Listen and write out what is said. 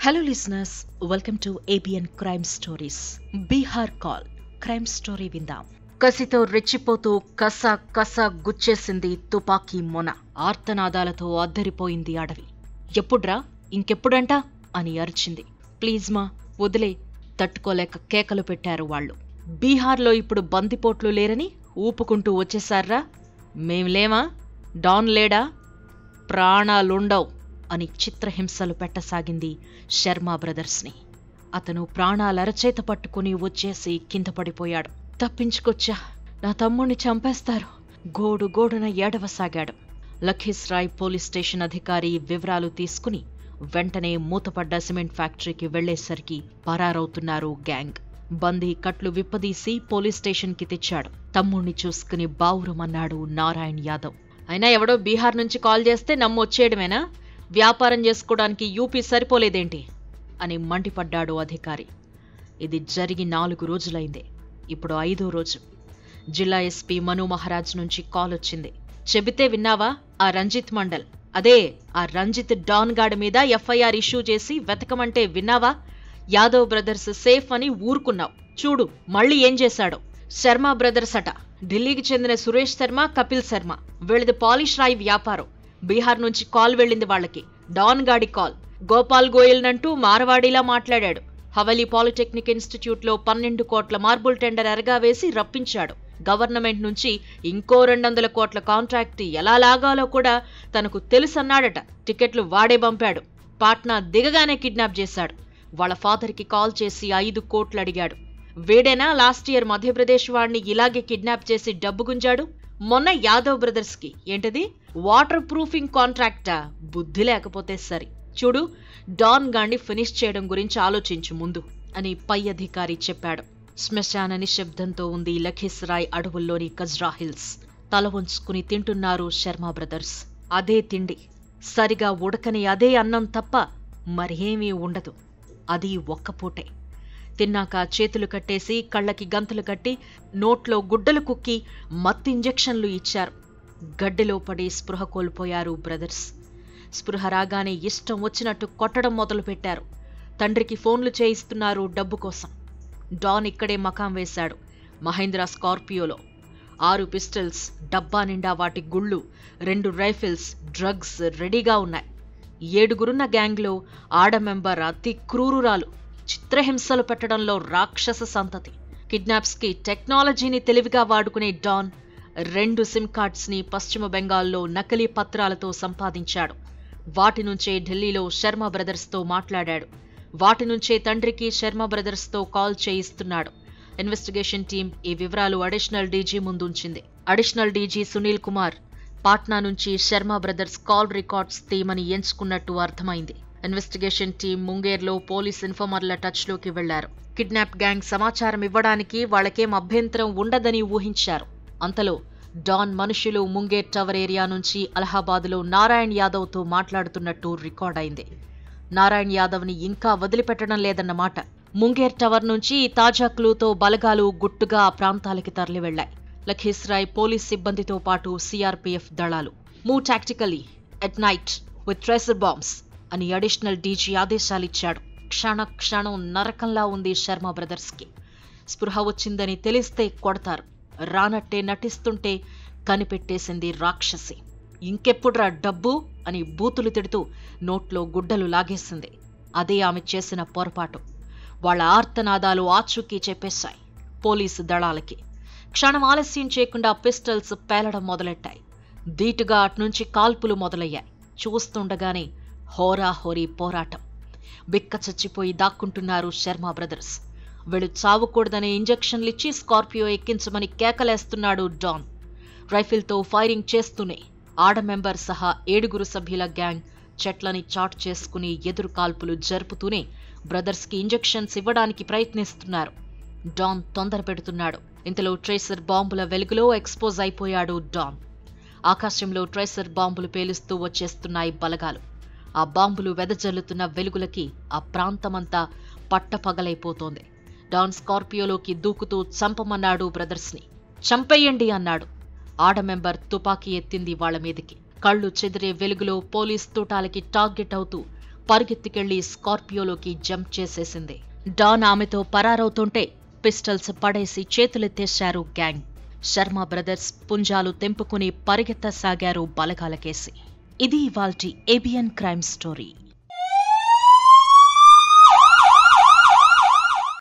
hello listeners welcome to ABN crime stories Bihar call crime story విందాం కసితో రెచ్చిపోతూ కస కస గుచ్చేసింది తుపాకీ మొన ఆర్తనాదాలతో అద్దరిపోయింది అడవి ఎప్పుడ్రా ఇంకెప్పుడంట అని అరిచింది ప్లీజ్ మా వదిలే తట్టుకోలేక కేకలు పెట్టారు వాళ్ళు బీహార్లో ఇప్పుడు బందిపోట్లు లేరని ఊపుకుంటూ వచ్చేసారా మేం లేమా డాన్ లేడా ప్రాణాలుండవు అని చిత్రహింసలు పెట్టసాగింది శర్మ బ్రదర్స్ని అతను ప్రాణాలరచేత పట్టుకుని వచ్చేసి కింద పడిపోయాడు తప్పించుకొచ్చా నా తమ్ముణ్ణి చంపేస్తారు గోడు గోడున ఏడవసాగాడు లఖీస్రాయ్ పోలీస్ స్టేషన్ అధికారి వివరాలు తీసుకుని వెంటనే మూతపడ్డ సిమెంట్ ఫ్యాక్టరీకి వెళ్లేసరికి పరారవుతున్నారు గ్యాంగ్ బందీ కట్లు విప్పదీసి పోలీస్ స్టేషన్కి తెచ్చాడు తమ్ముణ్ణి చూసుకుని బావురమన్నాడు నారాయణ్ యాదవ్ అయినా ఎవడో బీహార్ నుంచి కాల్ చేస్తే నమ్ము వచ్చేయడమేనా వ్యాపారం చేసుకోవడానికి యూపీ సరిపోలేదేంటి అని మండిపడ్డాడు అధికారి ఇది జరిగి నాలుగు రోజులైంది ఇప్పుడు ఐదో రోజు జిల్లా ఎస్పీ మను మహారాజ్ నుంచి కాల్ వచ్చింది చెబితే విన్నావా ఆ రంజిత్ మండల్ అదే ఆ రంజిత్ డాన్ గాడి మీద ఎఫ్ఐఆర్ ఇష్యూ చేసి వెతకమంటే విన్నావా యాదవ్ బ్రదర్స్ సేఫ్ అని ఊరుకున్నావు చూడు మళ్ళీ ఏం చేశాడో శర్మ బ్రదర్స్ అట ఢిల్లీకి చెందిన సురేష్ శర్మ కపిల్ శర్మ వీళ్ళది పాలిష్ రాయి వ్యాపారం బీహార్ నుంచి కాల్ వెళ్ళింది వాళ్ళకి డాన్ గాడి కాల్ గోపాల్ గోయల్ నంటూ మారవాడిలా మాట్లాడాడు హవలీ పాలిటెక్నిక్ ఇన్స్టిట్యూట్ లో పన్నెండు కోట్ల మార్బుల్ టెండర్ ఎరగా వేసి రప్పించాడు గవర్నమెంట్ నుంచి ఇంకో రెండు వందల కోట్ల కాంట్రాక్ట్ ఎలా లాగాలో కూడా తనకు తెలుసన్నాడట టికెట్లు వాడే పంపాడు పాట్నా దిగగానే కిడ్నాప్ చేశాడు వాళ్ళ ఫాదర్కి కాల్ చేసి ఐదు కోట్లు అడిగాడు వేడేనా లాస్ట్ ఇయర్ మధ్యప్రదేశ్ వాడిని ఇలాగే కిడ్నాప్ చేసి డబ్బు గుంజాడు మొన్న యాదవ్ బ్రదర్స్ కి ఏంటిది వాటర్ ప్రూఫింగ్ కాంట్రాక్టా బుద్ధి లేకపోతే సరి చూడు డాన్ గాండి ఫినిష్ చేయడం గురించి ఆలోచించు ముందు అని పై అధికారి చెప్పాడు శ్మశాన నిశ్శబ్దంతో ఉంది లఖీసరాయ్ అడవుల్లోని కజ్రా హిల్స్ తల వంచుకుని తింటున్నారు శర్మ బ్రదర్స్ అదే తిండి సరిగా ఉడకని అదే అన్నం తప్ప మరేమీ ఉండదు అది ఒక్కపూటే తిన్నాక చేతులు కట్టేసి కళ్ళకి గంతులు కట్టి నోట్లో గుడ్డలు కుక్కి మత్తు ఇంజెక్షన్లు ఇచ్చారు గడ్డిలో పడి స్పృహ కోల్పోయారు బ్రదర్స్ స్పృహ రాగానే ఇష్టం వచ్చినట్టు కొట్టడం మొదలుపెట్టారు తండ్రికి ఫోన్లు చేయిస్తున్నారు డబ్బు కోసం డాన్ ఇక్కడే మకాం వేశాడు మహేంద్ర స్కార్పియోలో ఆరు పిస్టల్స్ డబ్బా నిండా వాటి గుళ్ళు రెండు రైఫిల్స్ డ్రగ్స్ రెడీగా ఉన్నాయి ఏడుగురున్న గ్యాంగ్లో ఆడ మెంబర్ అతి క్రూరురాలు చిత్రహింసలు పెట్టడంలో రాక్షస సంతతి కిడ్నాప్స్కి టెక్నాలజీని తెలివిగా వాడుకునే డాన్ రెండు సిమ్ కార్డ్స్ని పశ్చిమ బెంగాల్లో నకిలీ పత్రాలతో సంపాదించాడు వాటి నుంచే ఢిల్లీలో శర్మ బ్రదర్స్తో మాట్లాడాడు వాటి నుంచే తండ్రికి శర్మ బ్రదర్స్తో కాల్ చేయిస్తున్నాడు ఇన్వెస్టిగేషన్ టీం ఈ వివరాలు అడిషనల్ డీజీ ముందుంచింది అడిషనల్ డీజీ సునీల్ కుమార్ పాట్నా నుంచి శర్మ బ్రదర్స్ కాల్ రికార్డ్స్ తీయమని ఎంచుకున్నట్టు అర్థమైంది ఇన్వెస్టిగేషన్ టీం ముంగేర్లో పోలీస్ ఇన్ఫార్మర్ల టచ్లోకి వెళ్లారు కిడ్నాప్ గ్యాంగ్ సమాచారం ఇవ్వడానికి వాళ్ళకేం అభ్యంతరం ఉండదని ఊహించారు అంతలో డాన్ మనుషులు ముంగేర్ టవర్ ఏరియా నుంచి అలహాబాద్లో నారాయణ్ యాదవ్తో మాట్లాడుతున్నట్టు రికార్డ్ అయింది నారాయణ్ యాదవ్ని ఇంకా వదిలిపెట్టడం లేదన్నమాట ముంగేర్ టవర్ నుంచి తాజా క్లూతో బలగాలు గుట్టుగా ఆ ప్రాంతాలకి తరలి వెళ్లాయి లఖీస్రాయ్ పోలీస్ సిబ్బందితో పాటు సిఆర్పీఎఫ్ దళాలు move tactically at night with tracer bombs అని అడిషనల్ డీజీ ఆదేశాలిచ్చాడు క్షణ క్షణం నరకంలా ఉంది శర్మ బ్రదర్స్కి స్పృహ వచ్చిందని తెలిస్తే కొడతారు రానట్టే నటిస్తుంటే కనిపెట్టేసింది రాక్షసి ఇంకెప్పుడ్రా డబ్బు అని బూతులు తిడుతూ నోట్లో గుడ్డలు లాగేసింది అదే ఆమె చేసిన పొరపాటు వాళ్ళ ఆర్తనాదాలు ఆచూకీ చెప్పేశాయి పోలీసు దళాలకి క్షణం ఆలస్యం చేయకుండా పిస్టల్స్ పేలడం మొదలెట్టాయి ధీటుగా అట్నుంచి కాల్పులు మొదలయ్యాయి చూస్తుండగానే హోరాహోరీ పోరాటం బిక్క చచ్చిపోయి దాక్కుంటున్నారు శర్మ బ్రదర్స్ వీళ్ళు చావకూడదనే ఇంజెక్షన్లిచ్చి స్కార్పియో ఎక్కించమని కేకలేస్తున్నాడు డాన్ రైఫిల్తో ఫైరింగ్ చేస్తూనే ఆడ మెంబర్ సహా ఏడుగురు సభ్యుల గ్యాంగ్ చెట్లని చాట్ చేసుకుని ఎదురు కాల్పులు జరుపుతూనే బ్రదర్స్కి ఇంజెక్షన్స్ ఇవ్వడానికి ప్రయత్నిస్తున్నారు డాన్ తొందర పెడుతున్నాడు ఇంతలో ట్రేసర్ బాంబుల వెలుగులో ఎక్స్పోజ్ అయిపోయాడు డాన్ ఆకాశంలో ట్రేసర్ బాంబులు పేలుస్తూ వచ్చేస్తున్నాయి బలగాలు ఆ బాంబులు వెదజల్లుతున్న వెలుగులకి ఆ ప్రాంతమంతా పట్టపగలైపోతోంది డాన్ స్కార్పియోలోకి దూకుతూ చంపమన్నాడు బ్రదర్స్ని చంపేయండి అన్నాడు ఆడ మెంబర్ తుపాకీ ఎత్తింది వాళ్ళ మీదికి కళ్ళు చెదిరే వెలుగులో పోలీస్ తూటాలకి టార్గెట్ అవుతూ పరుగెత్తికెళ్లి స్కార్పియోలోకి జంప్ చేసేసింది డాన్ ఆమెతో పరారవుతుంటే పిస్టల్స్ పడేసి చేతులెత్తేశారు గ్యాంగ్ శర్మ బ్రదర్స్ పుంజాలు తెంపుకుని పరిగెత్తసాగారు బలగాలకేసి ఇది ఇవాల్టి ఏబియన్ క్రైమ్ స్టోరీ